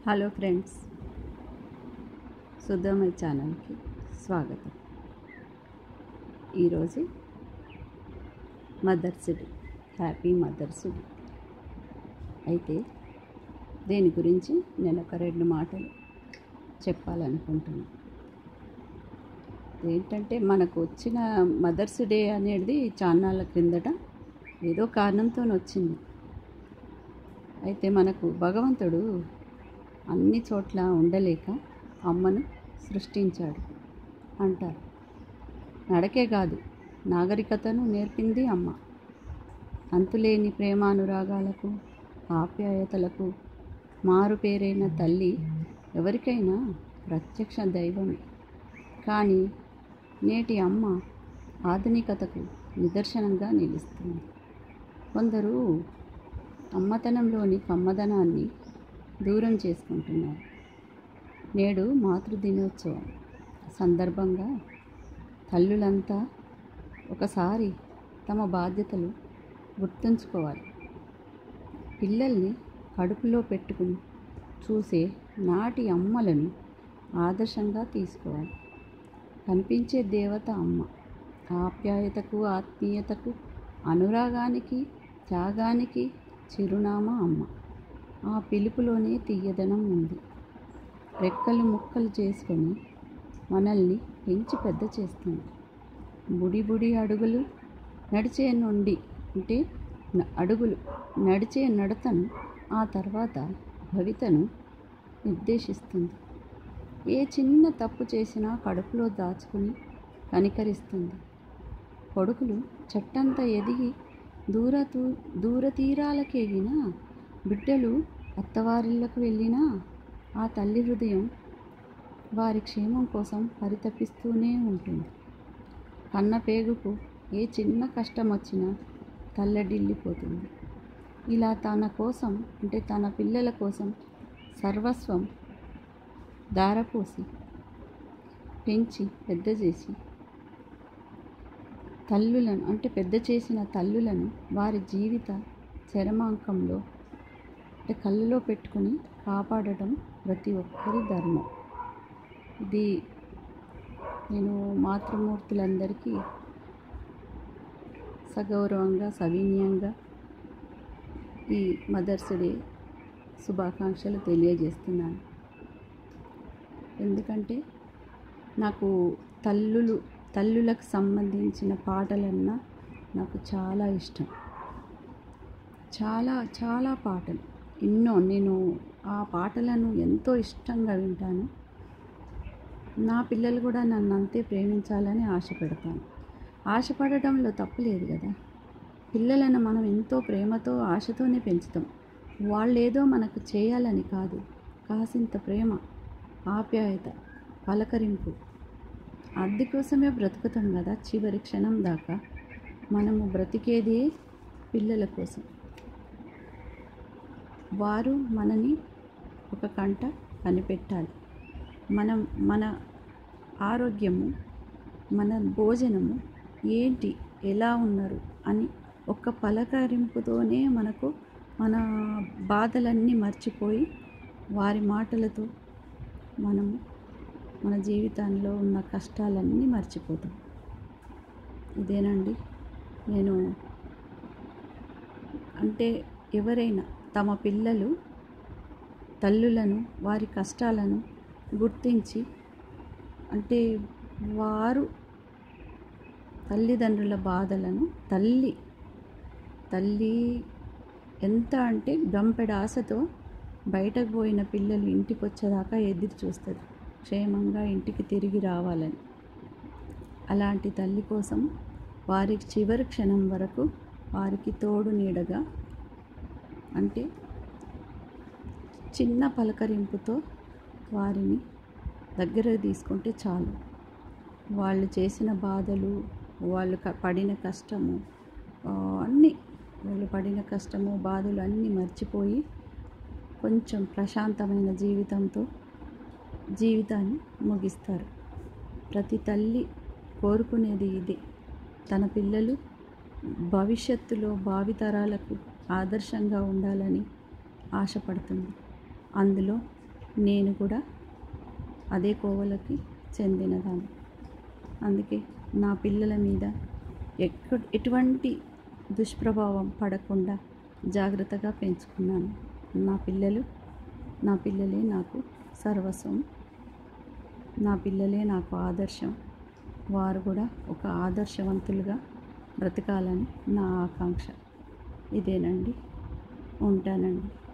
hello friends సుధామయ్ ఛానల్కి స్వాగతం ఈరోజు Mother's Day happy Mother's Day అయితే దేని గురించి నేను ఒక రెండు మాటలు చెప్పాలనుకుంటున్నాను ఏంటంటే మనకు వచ్చిన మదర్స్ డే అనేది చాన్నాళ్ళ క్రిందట ఏదో కారణంతో వచ్చింది అయితే మనకు భగవంతుడు అన్ని చోట్ల ఉండలేక అమ్మను సృష్టించాడు అంటారు నడకే కాదు నాగరికతను నేర్పింది అమ్మ అంతులేని ప్రేమానురాగాలకు ఆప్యాయతలకు మారు పేరైన తల్లి ఎవరికైనా ప్రత్యక్ష దైవమే కానీ నేటి అమ్మ ఆధునికతకు నిదర్శనంగా నిలుస్తుంది కొందరు అమ్మతనంలోని కమ్మదనాన్ని దూరం చేసుకుంటున్నారు నేడు మాతృదినోత్సవం సందర్భంగా తల్లులంతా ఒకసారి తమ బాధ్యతలు గుర్తుంచుకోవాలి పిల్లల్ని కడుపులో పెట్టుకుని చూసే నాటి అమ్మలను ఆదర్శంగా తీసుకోవాలి కనిపించే దేవత అమ్మ ఆప్యాయతకు ఆత్మీయతకు అనురాగానికి త్యాగానికి చిరునామా అమ్మ ఆ పిలుపులోనే తీయదనం ఉంది రెక్కలు ముక్కలు చేసుకొని మనల్ని పెంచి పెద్ద చేస్తుంది బుడి బుడి అడుగులు నడిచే నుండి అంటే న- అడుగులు నడిచే నడతను ఆ తర్వాత భవితను నిర్దేశిస్తుంది ఏ చిన్న తప్పు చేసినా కడుపులో దాచుకుని కనికరిస్తుంది కొడుకులు చెట్టంత ఎదిగి దూర దూర తీరాలకెగినా బిడ్డలు అత్తవారిళ్ళకు వెళ్ళినా ఆ తల్లి హృదయం వారి క్షేమం కోసం పరితపిస్తూనే ఉంటుంది కన్న పేగుకు ఏ చిన్న కష్టం వచ్చినా తల్లడిల్లిపోతుంది ఇలా తన కోసం అంటే తన పిల్లల కోసం సర్వస్వం దారపోసి పెంచి పెద్ద చేసి తల్లులను అంటే పెద్ద చేసిన తల్లులను వారి జీవిత చరమాంకంలో అంటే కళ్ళలో పెట్టుకుని కాపాడటం ప్రతి ఒక్కరి ధర్మం ఇది నేను మాతృమూర్తులందరికీ సగౌరవంగా సవినీయంగా ఈ మదర్స్ డే శుభాకాంక్షలు తెలియజేస్తున్నాను ఎందుకంటే నాకు తల్లులు తల్లులకు సంబంధించిన పాటలన్నా నాకు చాలా ఇష్టం చాలా చాలా పాటలు ఎన్నో నేను ఆ పాటలను ఎంతో ఇష్టంగా వింటాను నా పిల్లలు కూడా నన్ను అంతే ప్రేమించాలని ఆశపడతాను ఆశపడటంలో తప్పులేదు కదా పిల్లలను మనం ఎంతో ప్రేమతో ఆశతోనే పెంచుతాం వాళ్ళు ఏదో మనకు చేయాలని కాదు కాసింత ప్రేమ ఆప్యాయత పలకరింపు అందుకోసమే బ్రతుకుతాం కదా చివరి క్షణం దాకా మనము బ్రతికేదే పిల్లల కోసం వారు మనని ఒక కంట కనిపెట్టాలి మనం మన ఆరోగ్యము మన భోజనము ఏంటి ఎలా ఉన్నారు అని ఒక్క పలకరింపుతోనే మనకు మన బాధలన్నీ మర్చిపోయి వారి మాటలతో మనము మన జీవితంలో ఉన్న కష్టాలన్నీ మర్చిపోతాం ఇదేనండి నేను అంటే ఎవరైనా తమ పిల్లలు తల్లులను వారి కష్టాలను గుర్తించి అంటే వారు తల్లిదండ్రుల బాధలను తల్లి తల్లి ఎంత అంటే గంపెడ ఆశతో బయటకు పోయిన పిల్లలు ఇంటికి వచ్చేదాకా ఎదురు చూస్తుంది క్షేమంగా ఇంటికి తిరిగి రావాలని అలాంటి తల్లి కోసం వారి చివరి క్షణం వరకు వారికి తోడు నీడగా అంటే చిన్న పలకరింపుతో వారిని దగ్గరకు తీసుకుంటే చాలు వాళ్ళు చేసిన బాధలు వాళ్ళు క- పడిన కష్టము ఆ, అన్నీ వాళ్ళు పడిన కష్టము బాధలు అన్నీ మర్చిపోయి కొంచెం ప్రశాంతమైన జీవితంతో జీవితాన్ని ముగిస్తారు ప్రతి తల్లి కోరుకునేది ఇదే తన పిల్లలు భవిష్యత్తులో భావితరాలకు ఆదర్శంగా ఉండాలని ఆశపడుతుంది అందులో నేను కూడా అదే కోవలకి చెందినదాన్ని అందుకే నా పిల్లల మీద ఎక్క ఎటువంటి దుష్ప్రభావం పడకుండా జాగ్రత్తగా పెంచుకున్నాను నా పిల్లలు నా పిల్లలే నాకు సర్వస్వం నా పిల్లలే నాకు ఆదర్శం వారు కూడా ఒక ఆదర్శవంతులుగా బ్రతకాలని నా ఆకాంక్ష ఇదేనండి ఉంటానండి